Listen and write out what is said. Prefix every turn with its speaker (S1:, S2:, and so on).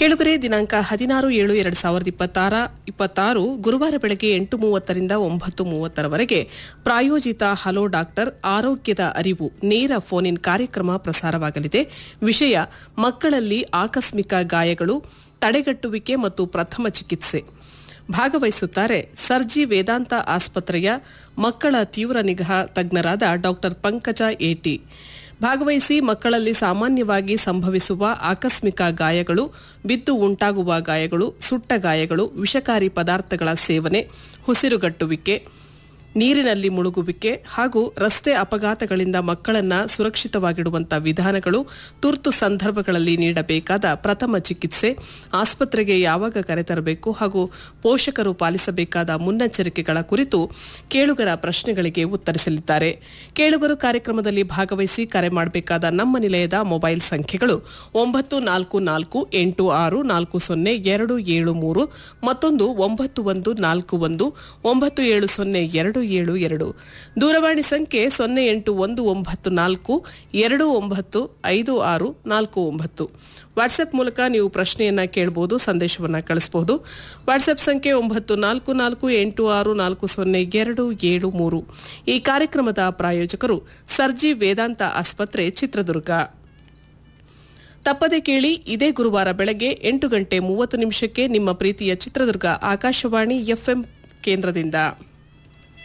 S1: ಕೆಳಗರೆ ದಿನಾಂಕ ಹದಿನಾರು ಏಳು ಎರಡು ಸಾವಿರದ ಇಪ್ಪತ್ತಾರ ಇಪ್ಪತ್ತಾರು ಗುರುವಾರ ಬೆಳಗ್ಗೆ ಎಂಟು ಮೂವತ್ತರಿಂದ ಒಂಬತ್ತು ಮೂವತ್ತರವರೆಗೆ ಪ್ರಾಯೋಜಿತ ಹಲೋ ಡಾಕ್ಟರ್ ಆರೋಗ್ಯದ ಅರಿವು ನೇರ ಫೋನ್ ಇನ್ ಕಾರ್ಯಕ್ರಮ ಪ್ರಸಾರವಾಗಲಿದೆ ವಿಷಯ ಮಕ್ಕಳಲ್ಲಿ ಆಕಸ್ಮಿಕ ಗಾಯಗಳು ತಡೆಗಟ್ಟುವಿಕೆ ಮತ್ತು ಪ್ರಥಮ ಚಿಕಿತ್ಸೆ ಭಾಗವಹಿಸುತ್ತಾರೆ ಸರ್ಜಿ ವೇದಾಂತ ಆಸ್ಪತ್ರೆಯ ಮಕ್ಕಳ ತೀವ್ರ ನಿಗಾ ತಜ್ಞರಾದ ಡಾಕ್ಟರ್ ಪಂಕಜ ಎಟಿ ಭಾಗವಹಿಸಿ ಮಕ್ಕಳಲ್ಲಿ ಸಾಮಾನ್ಯವಾಗಿ ಸಂಭವಿಸುವ ಆಕಸ್ಮಿಕ ಗಾಯಗಳು ಬಿದ್ದು ಉಂಟಾಗುವ ಗಾಯಗಳು ಸುಟ್ಟ ಗಾಯಗಳು ವಿಷಕಾರಿ ಪದಾರ್ಥಗಳ ಸೇವನೆ ಉಸಿರುಗಟ್ಟುವಿಕೆ ನೀರಿನಲ್ಲಿ ಮುಳುಗುವಿಕೆ ಹಾಗೂ ರಸ್ತೆ ಅಪಘಾತಗಳಿಂದ ಮಕ್ಕಳನ್ನ ಸುರಕ್ಷಿತವಾಗಿಡುವಂತಹ ವಿಧಾನಗಳು ತುರ್ತು ಸಂದರ್ಭಗಳಲ್ಲಿ ನೀಡಬೇಕಾದ ಪ್ರಥಮ ಚಿಕಿತ್ಸೆ ಆಸ್ಪತ್ರೆಗೆ ಯಾವಾಗ ಕರೆತರಬೇಕು ಹಾಗೂ ಪೋಷಕರು ಪಾಲಿಸಬೇಕಾದ ಮುನ್ನೆಚ್ಚರಿಕೆಗಳ ಕುರಿತು ಕೇಳುಗರ ಪ್ರಶ್ನೆಗಳಿಗೆ ಉತ್ತರಿಸಲಿದ್ದಾರೆ ಕೇಳುಗರು ಕಾರ್ಯಕ್ರಮದಲ್ಲಿ ಭಾಗವಹಿಸಿ ಕರೆ ಮಾಡಬೇಕಾದ ನಮ್ಮ ನಿಲಯದ ಮೊಬೈಲ್ ಸಂಖ್ಯೆಗಳು ಒಂಬತ್ತು ನಾಲ್ಕು ನಾಲ್ಕು ಎಂಟು ಆರು ನಾಲ್ಕು ಸೊನ್ನೆ ಎರಡು ಏಳು ಮೂರು ಮತ್ತೊಂದು ಒಂಬತ್ತು ಒಂದು ನಾಲ್ಕು ಒಂದು ಒಂಬತ್ತು ಏಳು ಸೊನ್ನೆ ಎರಡು ಏಳು ಎರಡು ದೂರವಾಣಿ ಸಂಖ್ಯೆ ಸೊನ್ನೆ ಎಂಟು ಒಂದು ಒಂಬತ್ತು ನಾಲ್ಕು ಎರಡು ಒಂಬತ್ತು ಐದು ಆರು ನಾಲ್ಕು ಒಂಬತ್ತು ವಾಟ್ಸ್ಆಪ್ ಮೂಲಕ ನೀವು ಪ್ರಶ್ನೆಯನ್ನ ಕೇಳಬಹುದು ಸಂದೇಶವನ್ನ ಕಳಿಸಬಹುದು ವಾಟ್ಸ್ಆಪ್ ಸಂಖ್ಯೆ ಒಂಬತ್ತು ನಾಲ್ಕು ನಾಲ್ಕು ಎಂಟು ಆರು ನಾಲ್ಕು ಸೊನ್ನೆ ಎರಡು ಏಳು ಮೂರು ಈ ಕಾರ್ಯಕ್ರಮದ ಪ್ರಾಯೋಜಕರು ಸರ್ಜಿ ವೇದಾಂತ ಆಸ್ಪತ್ರೆ ಚಿತ್ರದುರ್ಗ ತಪ್ಪದೆ ಕೇಳಿ ಇದೇ ಗುರುವಾರ ಬೆಳಗ್ಗೆ ಎಂಟು ಗಂಟೆ ಮೂವತ್ತು ನಿಮಿಷಕ್ಕೆ ನಿಮ್ಮ ಪ್ರೀತಿಯ ಚಿತ್ರದುರ್ಗ ಆಕಾಶವಾಣಿ ಎಫ್ಎಂ ಕೇಂದ್ರದಿಂದ